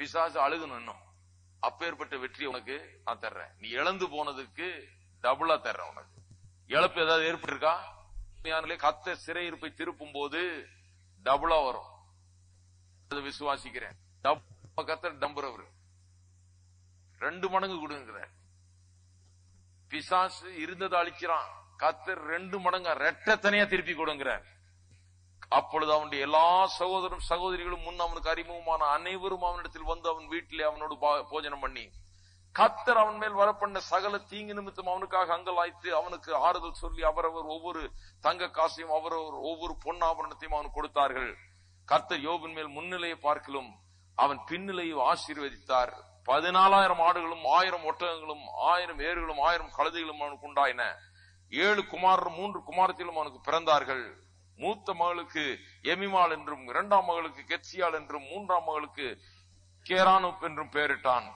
பிசாசு அழுகணும் இன்னும் அப்பேற்பட்ட வெற்றி உனக்கு நான் தர்றேன் நீ இழந்து போனதுக்கு டபுளா தர்றேன் உனக்கு இழப்பு ஏதாவது ஏற்பட்டிருக்கா ஞானிலே கத்த சிறையிருப்பை திருப்பும் போது டபுளா வரும் அதை விசுவாசிக்கிறேன் டப் கத்தர் டம்புறவர் ரெண்டு மடங்கு கொடுங்கிறார் பிசாசு இருந்ததை அழிக்கிறான் கத்தர் ரெண்டு மடங்கா ரெட்டத்தனையா திருப்பி கொடுங்கிறார் அப்பொழுது அவனுடைய எல்லா சகோதரரும் சகோதரிகளும் முன் அவனுக்கு அறிமுகமான அனைவரும் அவனிடத்தில் வந்து அவன் வீட்டிலே அவனோடு பா- போஜனம் பண்ணி கத்தர் அவன் மேல் வரப்பண்ண சகல தீங்கு நிமித்தம் அவனுக்காக அங்கலாய்த்து அவனுக்கு ஆறுதல் சொல்லி அவரவர் ஒவ்வொரு தங்க காசையும் அவரவர் ஒவ்வொரு பொன்னாபரணத்தையும் அவனுக்கு கொடுத்தார்கள் கர்த்தர் யோபின் மேல் முன்னிலையை பார்க்கலும் அவன் பின்னிலையை ஆசீர்வதித்தார் பதினாலாயிரம் ஆடுகளும் ஆயிரம் ஒட்டகங்களும் ஆயிரம் ஏறுகளும் ஆயிரம் கழுதைகளும் அவனுக்கு உண்டாயின ஏழு குமாரரும் மூன்று குமாரத்திலும் அவனுக்கு பிறந்தார்கள் மூத்த மகளுக்கு எமிமாள் என்றும் இரண்டாம் மகளுக்கு கெட்சியாள் என்றும் மூன்றாம் மகளுக்கு கேரானுப் என்றும் பெயரிட்டான்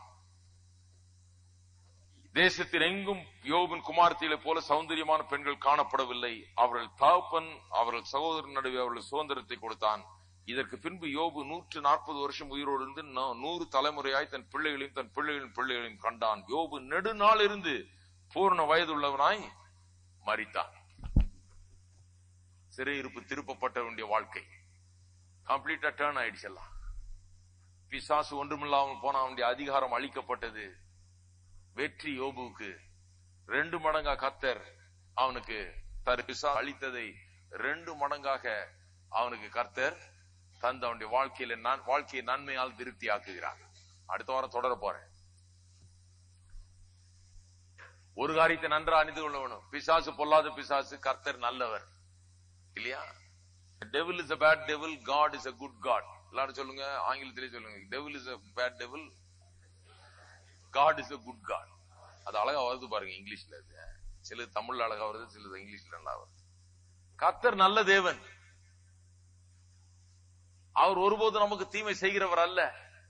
தேசத்தில் எங்கும் யோபின் குமாரத்திலே போல சௌந்தரியமான பெண்கள் காணப்படவில்லை அவர்கள் தகப்பன் அவர்கள் சகோதரன் நடுவே அவர்கள் சுதந்திரத்தை கொடுத்தான் இதற்கு பின்பு யோபு நூற்று நாற்பது வருஷம் உயிரோடு இருந்து நா- நூறு தலைமுறையாய் தன் பிள்ளைகளையும் தன் பிள்ளைகளின் பிள்ளைகளையும் கண்டான் யோபு நெடுநாள் இருந்து பூர்ண வயதுள்ளவனாய் மரித்தான் சிறையிருப்பு திருப்பப்பட்ட வேண்டிய வாழ்க்கை கம்ப்ளீட்டா டேர்ன் ஆயிடுச்சு எல்லாம் பிசாசு ஒன்றுமில்லாமல் போன அவனுடைய அதிகாரம் அளிக்கப்பட்டது வெற்றி யோபுவுக்கு ரெண்டு மடங்கா கத்தர் அவனுக்கு தரு பிசா அளித்ததை ரெண்டு மடங்காக அவனுக்கு கர்த்தர் தந்து அவனுடைய வாழ்க்கையில நான் வாழ்க்கையை நன்மையால் திருப்தி ஆக்குகிறார் அடுத்த வாரம் தொடர போறேன் ஒரு காரியத்தை நன்றா அணிந்து கொள்ள வேணும் பிசாசு பொல்லாத பிசாசு கர்த்தர் நல்லவர் இல்லையா devil is a bad devil god is a good god எல்லாரும் சொல்லுங்க ஆங்கிலத்திலே சொல்லுங்க devil is a bad devil God is a good God அது அழகா வருது பாருங்க இங்கிலீஷ்ல அது சிலது தமிழ்ல அழகா வருது சிலது இங்கிலீஷ்ல நல்லா வருது கர்த்தர் நல்ல தேவன் அவர் ஒருபோதும் நமக்கு தீமை செய்கிறவர் அல்ல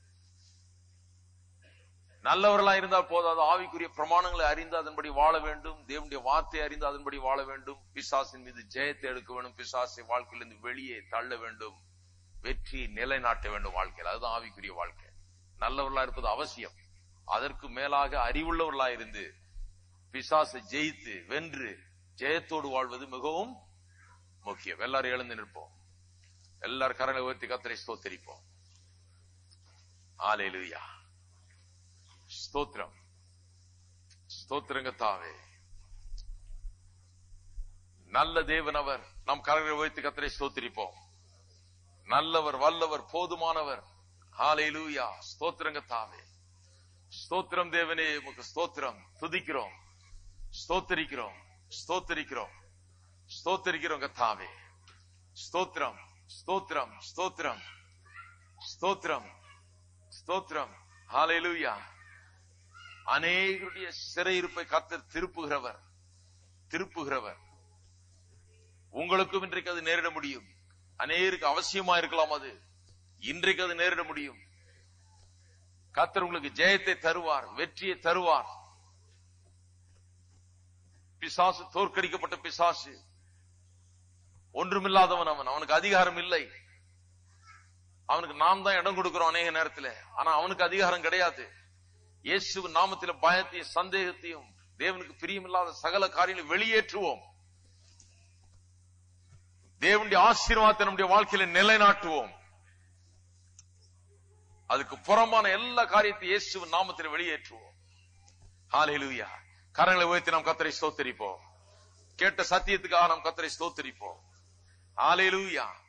நல்லவர்களா இருந்தால் போதாது ஆவிக்குரிய பிரமாணங்களை அறிந்து அதன்படி வாழ வேண்டும் தேவனுடைய வார்த்தை அறிந்து அதன்படி வாழ வேண்டும் பிசாசின் மீது ஜெயத்தை எடுக்க வேண்டும் பிசாசை வாழ்க்கையிலிருந்து வெளியே தள்ள வேண்டும் வெற்றியை நிலைநாட்ட வேண்டும் வாழ்க்கையில் அதுதான் ஆவிக்குரிய வாழ்க்கை நல்லவர்களா இருப்பது அவசியம் அதற்கு மேலாக அறிவுள்ளவர்களா இருந்து பிசாசை ஜெயித்து வென்று ஜெயத்தோடு வாழ்வது மிகவும் முக்கியம் எல்லாரும் எழுந்து நிற்போம் எல்லாரும் கரங்களை உயர்த்தி கத்தரை ஸ்தோத்தரிப்போம் ஆலேலுயா ஸ்தோத்திரம் ஸ்தோத்திரங்கத்தாவே நல்ல தேவன் அவர் நம் கரங்களை உயர்த்தி கத்தரை ஸ்தோத்திரிப்போம் நல்லவர் வல்லவர் போதுமானவர் ஹாலேலூயா ஸ்தோத்திரங்கத்தாவே ஸ்தோத்திரம் தேவனே உமக்கு ஸ்தோத்திரம் துதிக்கிறோம் ஸ்தோத்தரிக்கிறோம் ஸ்தோத்தரிக்கிறோம் ஸ்தோத்தரிக்கிறோம் கத்தாவே ஸ்தோத்திரம் ஸ்தோத்திரம் ஸ்தோத்திரம் ஸ்தோத்திரம் ஸ்தோத்திரம் ஹalleluya அநேகருடைய சிறையிருப்பை கத்தர் திருப்புகிறவர் திருப்புகிறவர் உங்களுக்கும் இன்றைக்கு அது நேரிட முடியும் அநேருக்கு அவசியமா இருக்கலாம் அது இன்றைக்கு அது நேரிட முடியும் கத்தர் உங்களுக்கு ஜெயத்தை தருவார் வெற்றியை தருவார் பிசாசு தோற்கடிக்கப்பட்ட பிசாசு ஒன்றுமில்லாதவன் அவன் அவனுக்கு அதிகாரம் இல்லை அவனுக்கு நாம் தான் இடம் கொடுக்கிறோம் அநேக நேரத்தில் ஆனா அவனுக்கு அதிகாரம் கிடையாது இயேசு நாமத்தில பயத்தையும் சந்தேகத்தையும் தேவனுக்கு பிரியமில்லாத சகல காரியங்களை வெளியேற்றுவோம் தேவனுடைய ஆசீர்வாதத்தை நம்முடைய வாழ்க்கையில நிலைநாட்டுவோம் அதுக்கு புறம்பான எல்லா காரியத்தையும் இயேசுவின் நாமத்தில் வெளியேற்றுவோம் ஹalleluya கரங்களை உயர்த்தி நாம் கத்தரை ஸ்தோத்தரிப்போம் கேட்ட சத்தியத்துக்காக நாம் கத்தரை ஸ்தோத்தரிப்போம் ஹalleluya